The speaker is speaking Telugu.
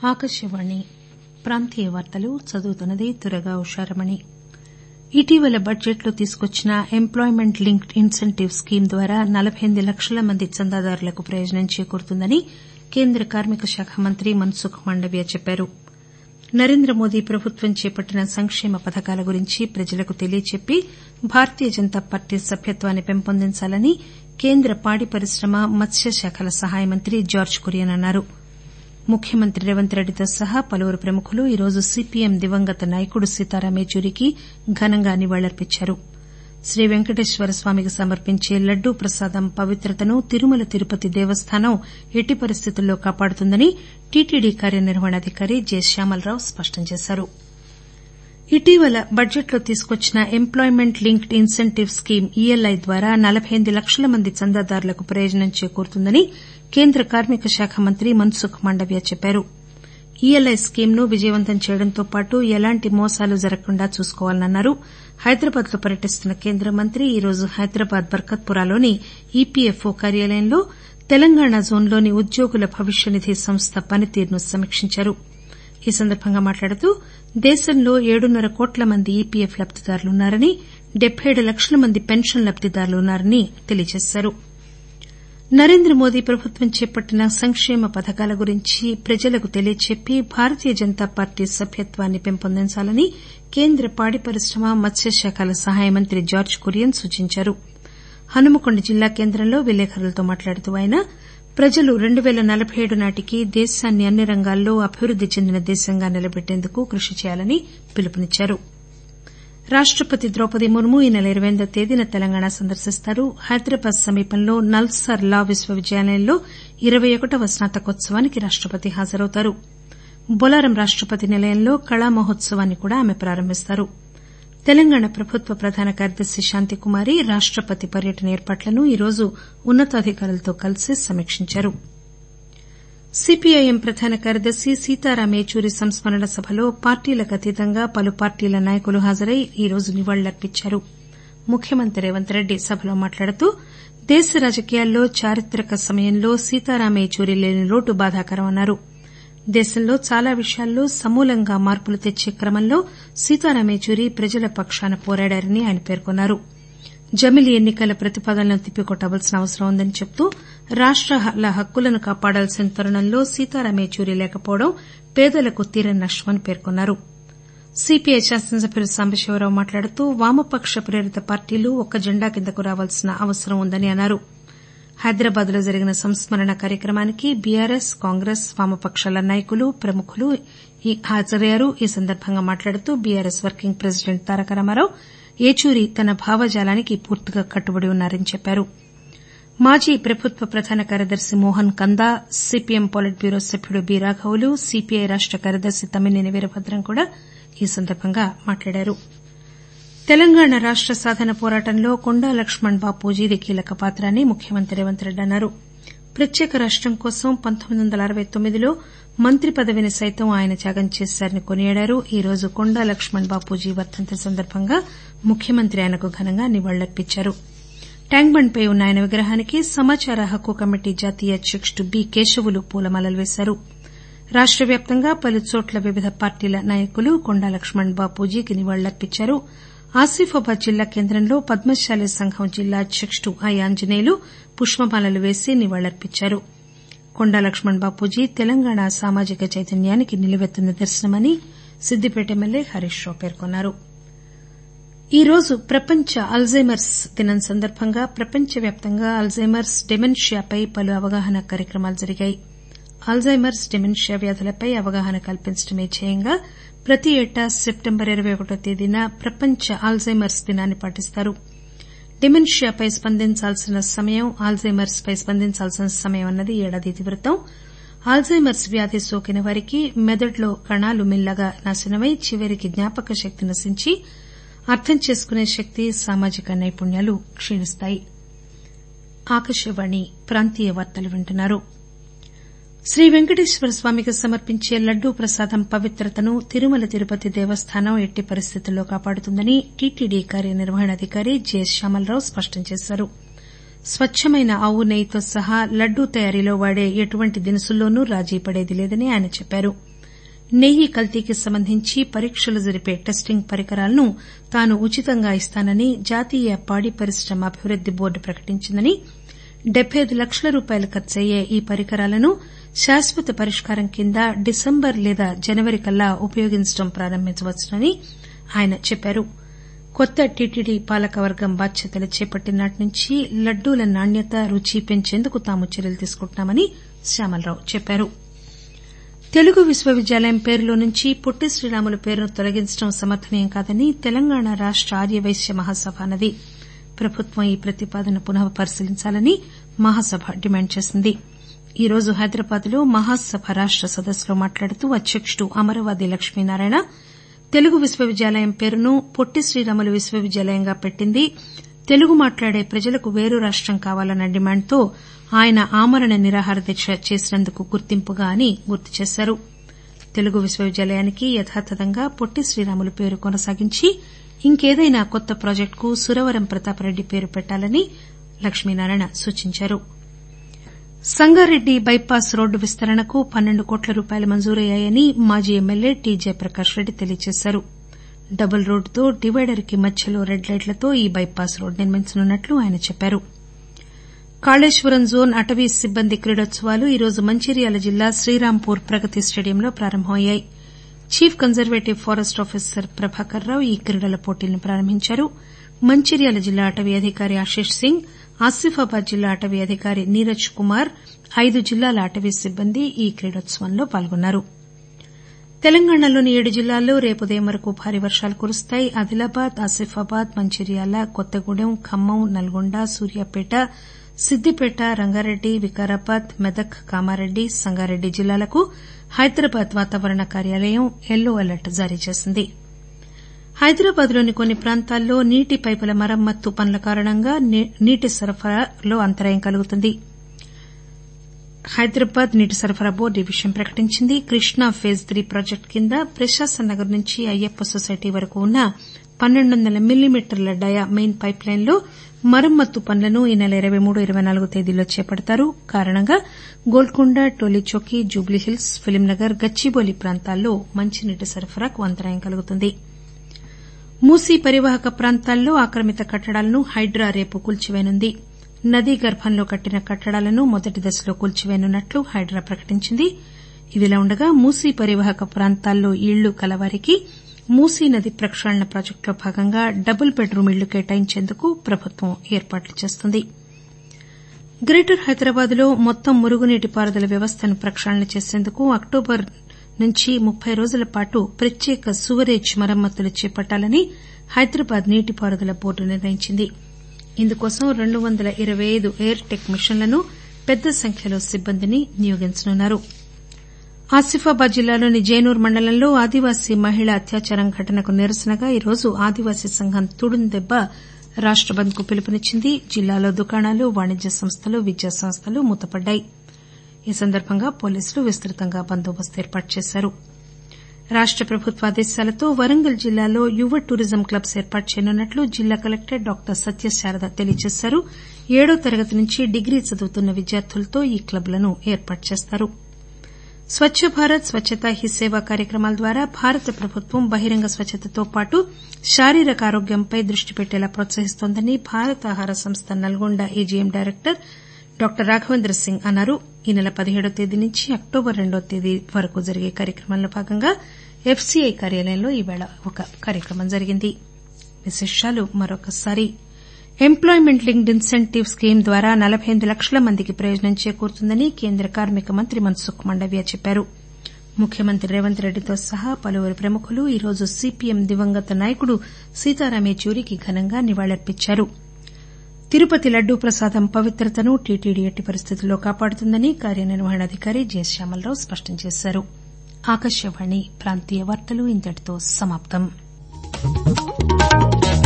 ఆకాశవాణి ప్రాంతీయ వార్తలు చదువుతున్నది దుర్గా ఉషారమణి ఇటీవల బడ్జెట్ లో తీసుకొచ్చిన ఎంప్లాయ్మెంట్ లింక్డ్ ఇన్సెంటివ్ స్కీమ్ ద్వారా నలబై ఎనిమిది లక్షల మంది చందాదారులకు ప్రయోజనం చేకూరుతుందని కేంద్ర కార్మిక శాఖ మంత్రి మన్సుఖ్ మాండవీయ చెప్పారు నరేంద్రమోదీ ప్రభుత్వం చేపట్టిన సంక్షేమ పథకాల గురించి ప్రజలకు తెలియచెప్పి భారతీయ జనతా పార్టీ సభ్యత్వాన్ని పెంపొందించాలని కేంద్ర పాడి పరిశ్రమ మత్స్యశాఖల సహాయ మంత్రి జార్జ్ కురియన్ అన్నారు ముఖ్యమంత్రి రేవంత్ రెడ్డితో సహా పలువురు ప్రముఖులు ఈరోజు సీపీఎం దివంగత నాయకుడు సీతారాం ఏచూరికి ఘనంగా నివాళులర్పించారు శ్రీ వెంకటేశ్వర స్వామికి సమర్పించే లడ్డూ ప్రసాదం పవిత్రతను తిరుమల తిరుపతి దేవస్థానం ఎట్టి పరిస్థితుల్లో కాపాడుతుందని టీటీడీ కార్యనిర్వహణాధికారి జె శ్యామలరావు స్పష్టం చేశారు ఇటీవల బడ్జెట్ లో తీసుకొచ్చిన employment linked incentive scheme ELI ద్వారా నలబై ఎనిమిది లక్షల మంది చందాదారులకు ప్రయోజనం చేకూరుతుందని కేంద్ర కార్మిక శాఖ మంత్రి మన్సుఖ్ మాండవీయ చెప్పారు ఈఎల్ఐ స్కీమ్ ను విజయవంతం చేయడంతో పాటు ఎలాంటి మోసాలు జరగకుండా చూసుకోవాలని అన్నారు హైదరాబాద్ లో పర్యటిస్తున్న కేంద్ర మంత్రి ఈరోజు హైదరాబాద్ బర్కత్పురాలోని ఈపీఎఫ్ఓ కార్యాలయంలో తెలంగాణ జోన్లోని ఉద్యోగుల భవిష్య నిధి సంస్థ పనితీరును సమీక్షించారు ఈ సందర్బంగా మాట్లాడుతూ దేశంలో ఏడున్నర కోట్ల మంది ఈపీఎఫ్ లబ్దిదారులున్నారని డెబ్బై ఏడు లక్షల మంది పెన్షన్ లబ్దిదారులున్నారని తెలియజేశారు నరేంద్రమోదీ ప్రభుత్వం చేపట్టిన సంక్షేమ పథకాల గురించి ప్రజలకు తెలియచెప్పి భారతీయ జనతా పార్టీ సభ్యత్వాన్ని పెంపొందించాలని కేంద్ర పాడి పరిశ్రమ మత్స్యశాఖల సహాయ మంత్రి జార్జ్ కురియన్ సూచించారు హన్మకొండ జిల్లా కేంద్రంలో విలేకరులతో మాట్లాడుతూ ఆయన ప్రజలు రెండు పేల నలబై ఏడు నాటికి దేశాన్ని అన్ని రంగాల్లో అభివృద్ది చెందిన దేశంగా నిలబెట్టేందుకు కృషి చేయాలని పిలుపునిచ్చారు రాష్టపతి ద్రౌపది ముర్ము ఈ నెల ఇరవై ఎనిమిదివ తేదీన తెలంగాణ సందర్శిస్తారు హైదరాబాద్ సమీపంలో నల్సార్ లా విశ్వవిద్యాలయంలో ఇరవై ఒకటవ స్నాతకోత్సవానికి రాష్టపతి హాజరవుతారు బొలారం రాష్టపతి నిలయంలో కళా మహోత్సవాన్ని కూడా ఆమె ప్రారంభిస్తారు తెలంగాణ ప్రభుత్వ ప్రధాన కార్యదర్శి శాంతికుమారి రాష్టపతి పర్యటన ఏర్పాట్లను ఈరోజు ఉన్న తాధికారులతో కలిసి సమీక్షించారు సీపీఐఎం ప్రధాన కార్యదర్శి సీతారాం ఏచూరి సంస్మరణ సభలో పార్టీలకు అతీతంగా పలు పార్టీల నాయకులు హాజరై ఈరోజు నివాళులర్పించారు ముఖ్యమంత్రి రేవంత్ రెడ్డి సభలో మాట్లాడుతూ దేశ రాజకీయాల్లో చారిత్రక సమయంలో సీతారాం ఏచూరి లేని లోటు బాధాకరమన్నారు దేశంలో చాలా విషయాల్లో సమూలంగా మార్పులు తెచ్చే క్రమంలో సీతారాం ఏచూరి ప్రజల పక్షాన పోరాడారని ఆయన పేర్కొన్నారు జమిలీ ఎన్నికల ప్రతిపాదనలను తిప్పికొట్టవలసిన అవసరం ఉందని చెబుతూ రాష్టాల హక్కులను కాపాడాల్సిన తరుణంలో సీతారాం ఏచూరి లేకపోవడం పేదలకు తీరని నష్టమని పేర్కొన్నారు సీపీఐ శాసనసభ్యులు సాంబశివరావు మాట్లాడుతూ వామపక్ష ప్రేరిత పార్టీలు ఒక్క జెండా కిందకు రావాల్సిన అవసరం ఉందని అన్నారు హైదరాబాద్ లో జరిగిన సంస్మరణ కార్యక్రమానికి బీఆర్ఎస్ కాంగ్రెస్ వామపక్షాల నాయకులు ప్రముఖులు హాజరయ్యారు ఈ సందర్బంగా మాట్లాడుతూ BRS working president Taraka Ramarao Yechury తన భావజాలానికి పూర్తిగా కట్టుబడి ఉన్నారని చెప్పారు మాజీ ప్రభుత్వ ప్రధాన కార్యదర్శి Mohan Kanda CPM polit bureau సభ్యుడు బి రాఘవులు సీపీఐ రాష్ట కార్యదర్శి తమ్మినేని వీరభద్రం కూడా ఈ సందర్బంగా మాట్లాడారు తెలంగాణ రాష్ట సాధన పోరాటంలో కొండా లక్ష్మణ్ బాపూజీది కీలక పాత్ర అని ముఖ్యమంత్రి రేవంత్ రెడ్డి అన్నారు ప్రత్యేక రాష్టం కోసం పంతొమ్మిది వందల అరవై తొమ్మిదిలో మంత్రి పదవిని సైతం ఆయన త్యాగం చేశారని కొనియాడారు ఈరోజు కొండా లక్ష్మణ్ బాపూజీ వర్దంతి సందర్బంగా ముఖ్యమంత్రి ఆయనకు ఘనంగా నివాళులర్పించారు ట్యాంక్ బండ్ పై ఉన్న ఆయన విగ్రహానికి సమాచార హక్కు కమిటీ జాతీయ అధ్యకుడు బి కేశవులు పూలమాలలు వేశారు రాష్ట వ్యాప్తంగా పలుచోట్ల వివిధ పార్టీల నాయకులు కొండా లక్ష్మణ్ బాపూజీకి నివాళులర్పించారు ఆసిఫాబాద్ జిల్లా కేంద్రంలో పద్మశాలి సంఘం జిల్లా అధ్యకుడు ఐ ఆంజనేయులు పుష్పమాలలు వేసి నివాళులర్పించారు కొండా లక్ష్మణ్ బాపూజీ తెలంగాణ సామాజిక చైతన్యానికి నిలువెత్తు నిదర్శనమని సిద్దిపేట ఎమ్మెల్యే హరీష్ రావు పేర్కొన్నారు ఈరోజు ప్రపంచ అల్జైమర్స్ దినం సందర్బంగా ప్రపంచవ్యాప్తంగా అల్జైమర్స్ డెమెన్షియాపై పలు అవగాహన కార్యక్రమాలు జరిగాయి అల్జైమర్స్ డెమెన్షియా వ్యాధులపై అవగాహన కల్పించడమే ధ్యేయంగా ప్రతి ఏటా సెప్టెంబర్ ఇరవై ఒకటో తేదీన ప్రపంచ అల్జైమర్స్ దినాన్ని పాటిస్తారు డెమెన్షియాపై స్పందించాల్సిన సమయం అల్జైమర్స్ పై స్పందించాల్సిన సమయం అన్నది ఏడాది ఇతివృత్తం అల్జైమర్స్ వ్యాధి సోకిన వారికి మెదడులో కణాలు మెల్లగా నాశనమై చివరికి జ్ఞాపక శక్తి నశించి అర్థం చేసుకునే శక్తి సామాజిక నైపుణ్యాలు క్షీణిస్తాయి శ్రీ వెంకటేశ్వర స్వామికి సమర్పించే లడ్డూ ప్రసాదం పవిత్రతను తిరుమల తిరుపతి దేవస్థానం ఎట్టి పరిస్థితుల్లో కాపాడుతుందని టీటీడీ కార్యనిర్వహణాధికారి జె శ్యామలరావు స్పష్టం చేశారు స్వచ్చమైన ఆవు నెయ్యితో సహా లడ్డూ తయారీలో వాడే ఎటువంటి దినుసుల్లోనూ రాజీ పడేది లేదని ఆయన చెప్పారు నెయ్యి కల్తీకి సంబంధించి పరీక్షలు జరిపే టెస్టింగ్ పరికరాలను తాను ఉచితంగా ఇస్తానని జాతీయ పాడి పరిశ్రమ అభివృద్ది బోర్డు ప్రకటించిందని డెబ్బై ఐదు లక్షల రూపాయలు ఖర్చయ్యే ఈ పరికరాలను శాశ్వత పరిష్కారం కింద డిసెంబర్ లేదా జనవరి కల్లా ఉపయోగించడం ప్రారంభించవచ్చునని ఆయన చెప్పారు కొత్త టీటీడీ పాలకవర్గం బాధ్యతలు చేపట్టిన నాటి నుంచి లడ్డూల నాణ్యత రుచి పెంచేందుకు తాము చర్యలు తీసుకుంటున్నామని శ్యామలరావు చెప్పారు తెలుగు విశ్వవిద్యాలయం పేరులో నుంచి పొట్టి శ్రీరాములు పేరును తొలగించడం సమర్థనీయం కాదని తెలంగాణ రాష్ట ఆర్యవైశ్య మహాసభ అన్నది ప్రభుత్వం ఈ ప్రతిపాదన పునః పరిశీలించాలని మహాసభ డిమాండ్ చేసింది ఈ రోజు హైదరాబాద్ లో మహాసభ రాష్ట సదస్సులో మాట్లాడుతూ అధ్యకుడు అమరవాది లక్ష్మీనారాయణ తెలుగు విశ్వవిద్యాలయం పేరును పొట్టి శ్రీరాములు విశ్వవిద్యాలయంగా పెట్టింది తెలుగు మాట్లాడే ప్రజలకు వేరు రాష్టం కావాలన్న డిమాండ్తో ఆయన ఆమరణ నిరాహార దీక్ష చేసినందుకు గుర్తింపుగా అని గుర్తు చేశారు తెలుగు విశ్వవిద్యాలయానికి యథాతథంగా పొట్టి శ్రీరాములు పేరు కొనసాగించి ఇంకేదైనా కొత్త ప్రాజెక్టుకు సురవరం ప్రతాపరెడ్డి పేరు పెట్టాలని లక్ష్మీనారాయణ సూచించారు సంగారెడ్డి బైపాస్ రోడ్డు విస్తరణకు పన్నెండు కోట్ల రూపాయలు మంజూరయ్యాయని మాజీ ఎమ్మెల్యే టీ జయప్రకాష్ రెడ్డి తెలియజేశారు డబుల్ రోడ్డుతో డివైడర్ కి మధ్యలో రెడ్ లైట్లతో ఈ బైపాస్ రోడ్డు నిర్మించనున్నట్లు ఆయన చెప్పారు కాళేశ్వరం జోన్ అటవీ సిబ్బంది క్రీడోత్సవాలు ఈరోజు మంచిర్యాల జిల్లా శ్రీరాంపూర్ ప్రగతి స్టేడియంలో ప్రారంభమయ్యాయి chief conservative forest officer Prabhakar Rao ఈ క్రీడల పోటీలను ప్రారంభించారు మంచిర్యాల జిల్లా అటవీ అధికారి ఆశిష్ సింగ్ ఆసిఫాబాద్ జిల్లా అటవీ అధికారి నీరజ్ కుమార్ ఐదు జిల్లాల అటవీ సిబ్బంది ఈ క్రీడోత్సవంలో పాల్గొన్నారు తెలంగాణలోని ఏడు జిల్లాల్లో రేపు ఉదయం వరకు భారీ వర్షాలు కురుస్తాయి ఆదిలాబాద్ ఆసిఫాబాద్ మంచిర్యాల కొత్తగూడెం ఖమ్మం నల్గొండ సూర్యాపేట సిద్దిపేట రంగారెడ్డి వికారాబాద్ మెదక్ కామారెడ్డి సంగారెడ్డి జిల్లాలకు హైదరాబాద్ వాతావరణ కార్యాలయం యెల్లో అలర్ట్ జారీ చేసింది హైదరాబాద్ లోని కొన్ని ప్రాంతాల్లో నీటి పైపుల మరమ్మత్తు పనుల కారణంగా నీటి సరఫరాలో అంతరాయం కలుగుతుంది హైదరాబాద్ నీటి సరఫరా బోర్డు ఈ విషయం ప్రకటించింది కృష్ణా ఫేజ్ త్రీ ప్రాజెక్టు కింద ప్రశాసన్ నగర్ నుంచి అయ్యప్ప సొసైటీ వరకు ఉన్న పన్నెండు వందల మిల్లీమీటర్ల డయా మెయిన్ పైప్ లైన్ లో మరమ్మత్తు పనులను ఈ నెల ఇరవై మూడు ఇరవై నాలుగు తేదీల్లో చేపడతారు కారణంగా గోల్కొండ టోలీచౌకీ జుబ్లీహిల్స్ ఫిలింనగర్ గచ్చిబౌలి ప్రాంతాల్లో మంచినీటి సరఫరాకు అంతరాయం కలుగుతుంది మూసీ పరివాహక ప్రాంతాల్లో ఆక్రమిత కట్టడాలను హైడ్రా రేపు కూల్చివేయనుంది నదీ గర్భంలో కట్టిన కట్టడాలను మొదటి దశలో కూల్చివేయనున్నట్లు హైడ్రా ప్రకటించింది ఇదిలా ఉండగా మూసీ పరివాహక ప్రాంతాల్లో ఇళ్లు కలవారికి మూసీ నది ప్రక్షాళన ప్రాజెక్టులో భాగంగా డబుల్ బెడ్ రూమ్ ఇళ్లు కేటాయించేందుకు ప్రభుత్వం ఏర్పాట్లు చేస్తోంది గ్రేటర్ హైదరాబాద్ లో మొత్తం మురుగునీటి పారుదల వ్యవస్థను ప్రక్షాళన చేసేందుకు అక్టోబర్ నుంచి ముప్పై రోజుల పాటు ప్రత్యేక సువరేజ్ మరమ్మతులు చేపట్టాలని హైదరాబాద్ నీటిపారుదల బోర్డు నిర్ణయించింది ఇందుకోసం రెండు వందల ఇరవై ఐదు ఎయిర్ టెక్ మిషన్లను పెద్ద సంఖ్యలో సిబ్బందిని నియోగించనున్నారు ఆసిఫాబాద్ జిల్లాలోని జైనూర్ మండలంలో ఆదివాసీ మహిళ అత్యాచారం ఘటనకు నిరసనగా ఈరోజు ఆదివాసీ సంఘం తుడుందెబ్బ రాష్ట బంద్ కు పిలుపునిచ్చింది జిల్లాలో దుకాణాలు వాణిజ్య సంస్థలు విద్యా సంస్థలు మూతపడ్డాయి ఈ సందర్బంగా పోలీసులు విస్తృతంగా బందోబస్తు ఏర్పాటు చేశారు రాష్ట ప్రభుత్వ ఆదేశాలతో వరంగల్ జిల్లాలో యువ టూరిజం క్లబ్స్ ఏర్పాటు చేయనున్నట్లు జిల్లా కలెక్టర్ డాక్టర్ సత్యశారద తెలియజేశారు ఏడో తరగతి నుంచి డిగ్రీ చదువుతున్న విద్యార్థులతో ఈ క్లబ్లను ఏర్పాటు చేస్తారు స్వచ్చ భారత్ స్వచ్చతా హీ సేవ కార్యక్రమాల ద్వారా భారత ప్రభుత్వం బహిరంగ స్వచ్చతతో పాటు శారీరక ఆరోగ్యంపై దృష్టి పెట్టేలా ప్రోత్సహిస్తోందని భారత ఆహార సంస్థ Nalgonda AGM director doctor Raghavendra Singh అన్నారు ఈ నెల పదిహేడో తేదీ నుంచి అక్టోబర్ రెండో తేదీ వరకు జరిగే కార్యక్రమంలో భాగంగా ఎఫ్సీఐ కార్యాలయంలో ఈవేళ ఒక కార్యక్రమం జరిగింది విశేషాలు మరొకసారి ఎంప్లాయ్మెంట్ లింక్డ్ ఇన్సెంటివ్ స్కీమ్ ద్వారా నలబై ఎనిమిది లక్షల మందికి ప్రయోజనం చేకూరుతుందని కేంద్ర కార్మిక మంత్రి మన్సుఖ్ మండవ్య చెప్పారు ముఖ్యమంత్రి రేవంత్ రెడ్డితో సహా పలువురు ప్రముఖులు ఈరోజు సీపీఎం దివంగత నాయకుడు సీతారాం యెచూరికి ఘనంగా నివాళులర్పించారు తిరుపతి లడ్డూ ప్రసాదం పవిత్రతను టీటీడీ ఎట్టి పరిస్థితుల్లో కాపాడుతుందని కార్యనిర్వహణాధికారి జె శ్యామలరావు స్పష్టం చేశారు ఆకాశవాణి ప్రాంతీయ వార్తలు ఇంతటితో సమాప్తం